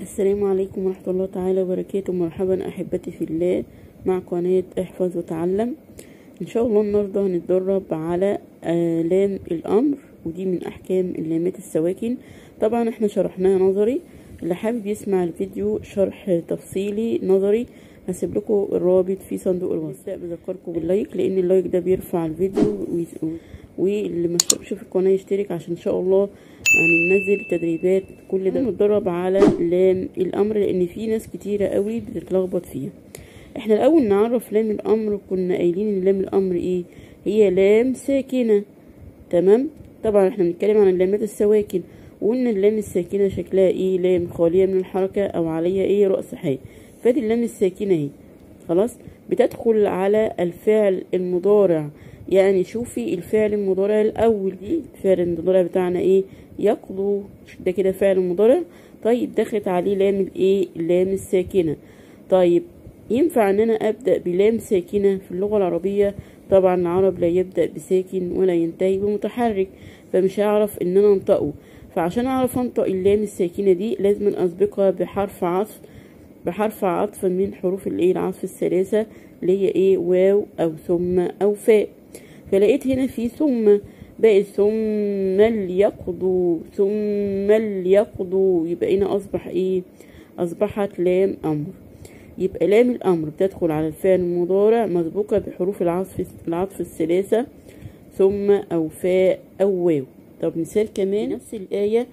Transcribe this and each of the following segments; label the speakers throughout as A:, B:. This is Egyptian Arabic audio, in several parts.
A: السلام عليكم ورحمة الله تعالى وبركاته مرحبا أحبتي في الله مع قناة احفظ وتعلم إن شاء الله النهاردة هنتدرب على آه لام الأمر ودي من أحكام اللامات السواكن طبعا احنا شرحناها نظري اللي حابب يسمع الفيديو شرح تفصيلي نظري هسيب لكم الرابط في صندوق الوصف بذكركم باللايك لان اللايك ده بيرفع الفيديو واللي ما اشتركش في القناه يشترك عشان ان شاء الله يعني ننزل تدريبات كل ده نتدرب على لام الامر لان في ناس كتيره قوي بتتلخبط فيها احنا الاول نعرف لام الامر كنا قايلين ان لام الامر ايه هي لام ساكنه تمام طبعا احنا بنتكلم عن اللامات السواكن وقلنا اللام الساكنه شكلها ايه لام خاليه من الحركه او عليها ايه راس حي فادي اللام الساكنه اهي خلاص بتدخل على الفعل المضارع يعني شوفي الفعل المضارع الاول دي الفعل المضارع بتاعنا ايه يقضوا ده كده فعل مضارع طيب دخلت عليه لام الايه اللام الساكنه طيب ينفع ان انا ابدا بلام ساكنه في اللغه العربيه طبعا العرب لا يبدا بساكن ولا ينتهي بمتحرك فمش هعرف ان انا انطقه فعشان اعرف انطق اللام الساكنه دي لازم اسبقها بحرف عطف بحرف عطف من حروف الايه العطف الثلاثه اللي هي ايه واو او ثم او فاء فلقيت هنا في ثم بقت ثم ليقضوا ثم ليقضوا يبقى هنا اصبح ايه اصبحت لام امر يبقى لام الامر بتدخل على الفعل المضارع مسبوقه بحروف العطف العطف الثلاثه ثم او فاء او واو طب مثال كمان نفس الايه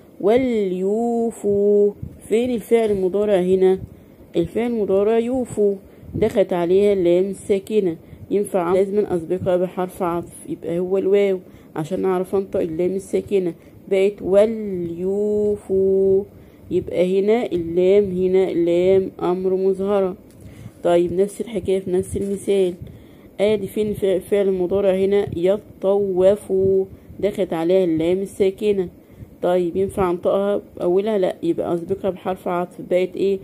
A: وليوفوا فين الفعل المضارع هنا الفعل المضارع يوفوا دخلت عليها اللام الساكنه ينفع لازم اسبقها بحرف عطف يبقى هو الواو عشان اعرف انطق اللام الساكنه بقت وليوفوا يبقى هنا اللام هنا لام امر مظهره طيب نفس الحكايه في نفس المثال ادي فين فعل المضارع هنا يطوفوا دخلت عليها اللام الساكنه طيب ينفع انطقها اولها لا يبقى اسبقها بحرف عطف بقت ايه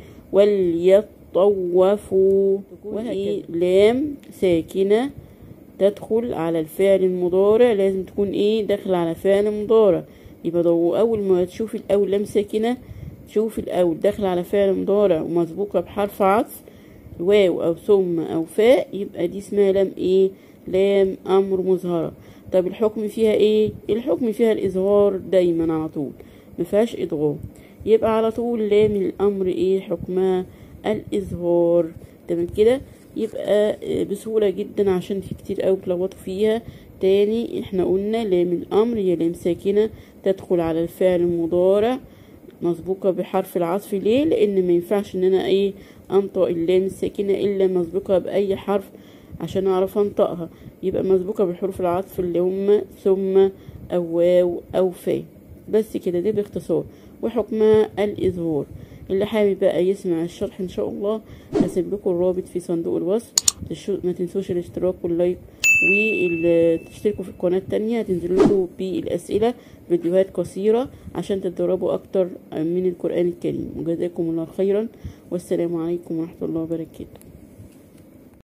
A: وليطوفوا وهي لام ساكنه تدخل على الفعل المضارع لازم تكون ايه داخله على فعل مضارع يبقى ده اول ما تشوف الاول لام ساكنه تشوف الاول داخله على فعل مضارع ومسبوقه بحرف عطف واو او ثم او فاء يبقى دي اسمها لام ايه لام امر مظهره طب الحكم فيها ايه الحكم فيها الاظهار دايما على طول مفيهاش ادغام يبقى على طول لام الامر ايه حكمها الاظهار تمام كده يبقى بسهوله جدا عشان في كتير قوي بتلخبطوا فيها تاني احنا قلنا لام الامر هي لام ساكنه تدخل على الفعل المضارع مسبوقه بحرف العطف ليه لان ما ينفعش ان انا ايه انطق اللام الساكنه الا مسبوقه باي حرف عشان اعرف انطقها يبقى مسبوقه بحروف العطف اللي هم ثم او واو او فاء بس كده دي باختصار وحكمها الاظهار اللي حابب بقى يسمع الشرح ان شاء الله هسيب لكم الرابط في صندوق الوصف ما تنسوش الاشتراك واللايك وتشتركوا في القناة التانية هتنزل لكم بالأسئلة فيديوهات قصيرة عشان تتدربوا أكتر من القرآن الكريم وجزاكم الله خيرا والسلام عليكم ورحمة الله وبركاته